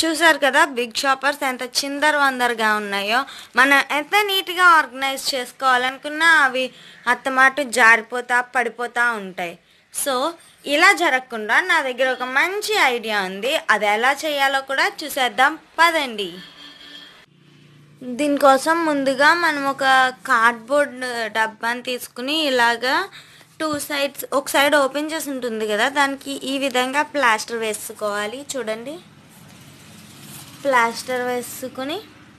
చూసారు కదా big shoppers ఎంత చిందర వందరగా ఉన్నాయో మనం ఎంత నీట్గా ఆర్గనైజ్ చేసుకోవాలనుకున్నా అవి అత్తమాట జారిపోతా పడిపోతా ఉంటాయి సో ఇలా జరగకుండా నా దగ్గర ఒక మంచి ఐడియా ఉంది అది ఎలా చేయాలో కూడా చూసేద్దాం పదండి దీనికోసం ముందుగా మనం ఒక కార్డ్బోర్డ్ డబ్బాని తీసుకుని ఇలాగా టూ సైడ్స్ ఒక సైడ్ ఓపెన్ చేసి ఉంటుంది కదా దానికి ఈ విధంగా ప్లాస్టర్ వేసుకోవాలి చూడండి ప్లాస్టర్ వేసుకుని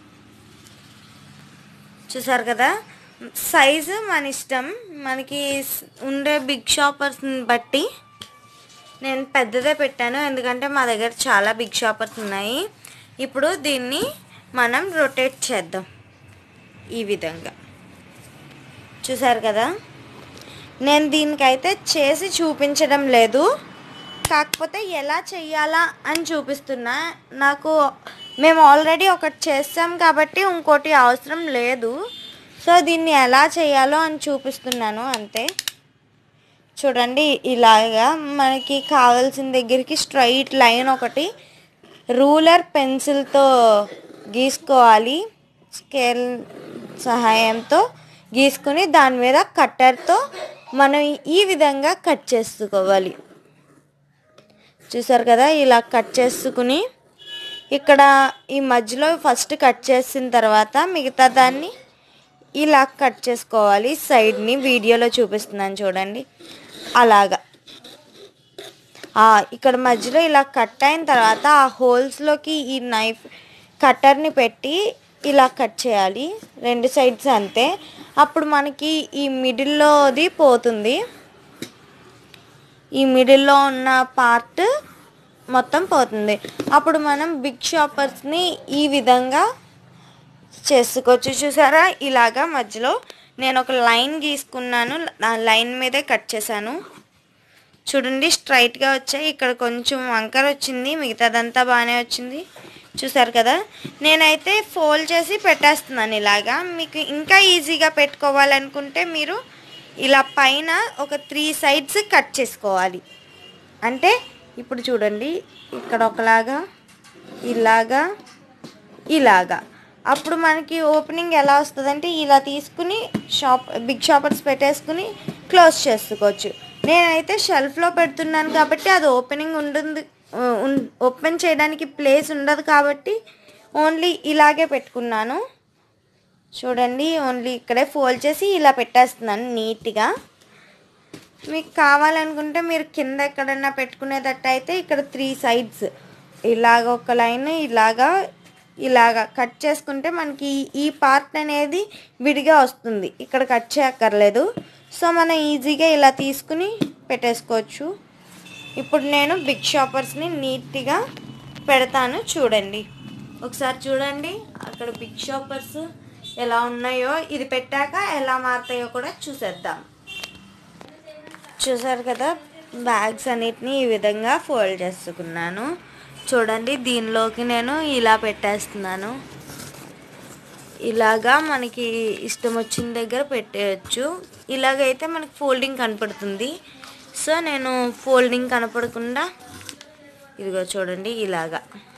చూసారు కదా సైజు మన ఇష్టం మనకి స్- ఉండే బిగ్ షాపర్స్ని బట్టి నేను పెద్దదే పెట్టాను ఎందుకంటే మా దగ్గర చాలా బిగ్ షాపర్స్ ఉన్నాయి ఇప్పుడు దీన్ని మనం రొటేట్ చేద్దాం ఈ విధంగా చూసారు కదా నేను దీనికైతే చేసి చూపించడం లేదు కాకపోతే ఎలా చెయ్యాలా అని చూపిస్తున్నా నాకు మేము ఆల్రెడీ ఒకటి చేస్తాం కాబట్టి ఇంకోటి అవసరం లేదు సో దీన్ని ఎలా చేయాలో అని చూపిస్తున్నాను అంతే చూడండి ఇలాగా మనకి కావాల్సిన దగ్గరికి స్ట్రైట్ లైన్ ఒకటి రూలర్ పెన్సిల్తో గీసుకోవాలి స్కేల్ సహాయంతో గీసుకుని దాని మీద కట్టర్తో మనం ఈ విధంగా కట్ చేసుకోవాలి చూసారు కదా ఇలా కట్ చేసుకుని ఇక్కడ ఈ మధ్యలో ఫస్ట్ కట్ చేసిన తర్వాత మిగతా దాన్ని ఇలా కట్ చేసుకోవాలి సైడ్ని వీడియోలో చూపిస్తున్నాను చూడండి అలాగా ఆ, ఇక్కడ మధ్యలో ఇలా కట్ అయిన తర్వాత ఆ హోల్స్లోకి ఈ నైఫ్ కట్టర్ని పెట్టి ఇలా కట్ చేయాలి రెండు సైడ్స్ అంతే అప్పుడు మనకి ఈ మిడిల్లోది పోతుంది ఈ మిడిల్లో ఉన్న పార్ట్ మొత్తం పోతుంది అప్పుడు మనం బిగ్ షాపర్స్ని ఈ విధంగా చేసుకోవచ్చు చూసారా ఇలాగా మధ్యలో నేను ఒక లైన్ గీసుకున్నాను ఆ లైన్ మీదే కట్ చేశాను చూడండి స్ట్రైట్గా వచ్చాయి ఇక్కడ కొంచెం వంకర వచ్చింది మిగతాదంతా బాగానే వచ్చింది చూసారు కదా నేనైతే ఫోల్డ్ చేసి పెట్టేస్తున్నాను ఇలాగా మీకు ఇంకా ఈజీగా పెట్టుకోవాలనుకుంటే మీరు ఇలా పైన ఒక త్రీ సైడ్స్ కట్ చేసుకోవాలి అంటే ఇప్పుడు చూడండి ఇక్కడ ఒకలాగా ఇలాగా ఇలాగా అప్పుడు మనకి ఓపెనింగ్ ఎలా వస్తుందంటే ఇలా తీసుకుని షాప్ బిగ్ షాపర్స్ పెట్టేసుకుని క్లోజ్ చేసుకోవచ్చు నేనైతే షెల్ఫ్లో పెడుతున్నాను కాబట్టి అది ఓపెనింగ్ ఉంటుంది ఓపెన్ చేయడానికి ప్లేస్ ఉండదు కాబట్టి ఓన్లీ ఇలాగే పెట్టుకున్నాను చూడండి ఓన్లీ ఇక్కడే ఫోల్డ్ చేసి ఇలా పెట్టేస్తున్నాను నీట్గా మీకు కావాలనుకుంటే మీరు కింద ఎక్కడన్నా పెట్టుకునేటట్టు అయితే ఇక్కడ త్రీ సైడ్స్ ఇలాగ ఒక లైన్ ఇలాగా ఇలాగా కట్ చేసుకుంటే మనకి ఈ- ఈ పార్ట్ అనేది విడిగా వస్తుంది ఇక్కడ కట్ చేయక్కర్లేదు సో మనం ఈజీగా ఇలా తీసుకుని పెట్టేసుకోవచ్చు ఇప్పుడు నేను బిగ్ షాపర్స్ని నీట్గా పెడతాను చూడండి ఒకసారి చూడండి అక్కడ బిగ్ షాపర్స్ ఎలా ఉన్నాయో ఇది పెట్టాక ఎలా మారుతాయో కూడా చూసేద్దాం చూసారు కదా బ్యాగ్స్ అన్నిటిని ఈ విధంగా ఫోల్డ్ చేసుకున్నాను చూడండి దీనిలోకి నేను ఇలా పెట్టేస్తున్నాను ఇలాగా మనకి ఇష్టం వచ్చిన దగ్గర పెట్టేయచ్చు ఇలాగైతే మనకి ఫోల్డింగ్ కనపడుతుంది సో నేను ఫోల్డింగ్ కనపడకుండా ఇదిగో చూడండి ఇలాగా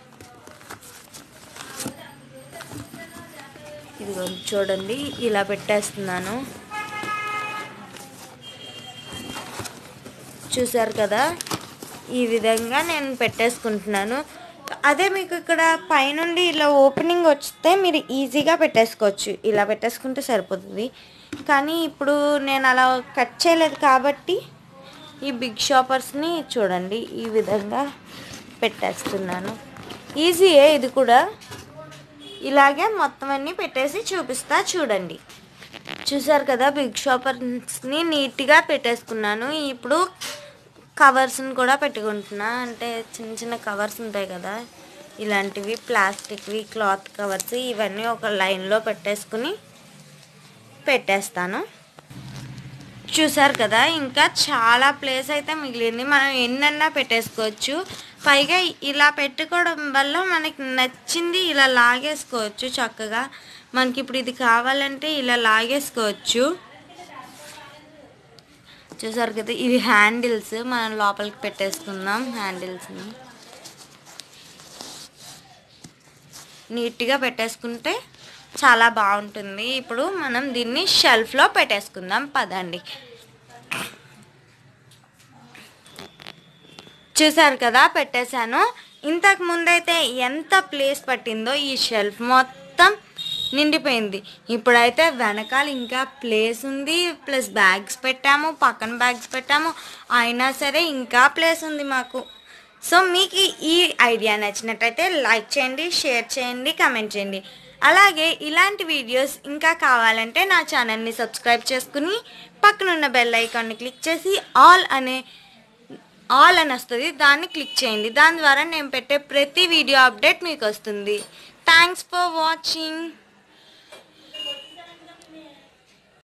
ఇదిగో చూడండి ఇలా పెట్టేస్తున్నాను చూసారు కదా ఈ విధంగా నేను పెట్టేసుకుంటున్నాను అదే మీకు ఇక్కడ పైనుండి ఇలా ఓపెనింగ్ వస్తే మీరు ఈజీగా పెట్టేసుకోవచ్చు ఇలా పెట్టేసుకుంటే సరిపోతుంది కానీ ఇప్పుడు నేను అలా కట్ చేయలేదు కాబట్టి ఈ బిగ్ షాపర్స్ని చూడండి ఈ విధంగా పెట్టేస్తున్నాను ఈజీయే ఇది కూడా ఇలాగే మొత్తం అన్నీ పెట్టేసి చూపిస్తా చూడండి చూసారు కదా బిగ్ షాపర్స్ని నీట్గా పెట్టేసుకున్నాను ఇప్పుడు కవర్స్ని కూడా పెట్టుకుంటున్నా అంటే చిన్న చిన్న కవర్స్ ఉంటాయి కదా ఇలాంటివి ప్లాస్టిక్వి క్లాత్ కవర్స్ ఇవన్నీ ఒక లైన్లో పెట్టేసుకుని పెట్టేస్తాను చూసారు కదా ఇంకా చాలా ప్లేస్ అయితే మిగిలింది మనం ఎన్నన్నా పెట్టేసుకోవచ్చు పైగా ఇలా పెట్టుకోవడం వల్ల మనకి నచ్చింది ఇలా లాగేసుకోవచ్చు చక్కగా మనకి ఇప్పుడు ఇది కావాలంటే ఇలా లాగేసుకోవచ్చు చూసారు కదా ఇవి హ్యాండిల్స్ మనం లోపలికి పెట్టేసుకుందాం హ్యాండిల్స్ని నీట్గా పెట్టేసుకుంటే చాలా బాగుంటుంది ఇప్పుడు మనం దీన్ని షెల్ఫ్లో పెట్టేసుకుందాం పదండి చూసారు కదా పెట్టేశాను ఇంతకు ముందైతే ఎంత ప్లేస్ పట్టిందో ఈ షెల్ఫ్ మొత్తం నిండిపోయింది ఇప్పుడైతే వెనకాల ఇంకా ప్లేస్ ఉంది ప్లస్ బ్యాగ్స్ పెట్టాము పక్కన బ్యాగ్స్ పెట్టాము అయినా సరే ఇంకా ప్లేస్ ఉంది మాకు సో మీకు ఈ ఐడియా నచ్చినట్టయితే లైక్ చేయండి షేర్ చేయండి కమెంట్ చేయండి అలాగే ఇలాంటి వీడియోస్ ఇంకా కావాలంటే నా ఛానల్ని సబ్స్క్రైబ్ చేసుకుని పక్కనున్న బెల్ ఐకాన్ని క్లిక్ చేసి ఆల్ అనే ఆల్ అని వస్తుంది దాన్ని క్లిక్ చేయండి దాని ద్వారా నేను పెట్టే ప్రతి వీడియో అప్డేట్ మీకు వస్తుంది థ్యాంక్స్ ఫర్ వాచింగ్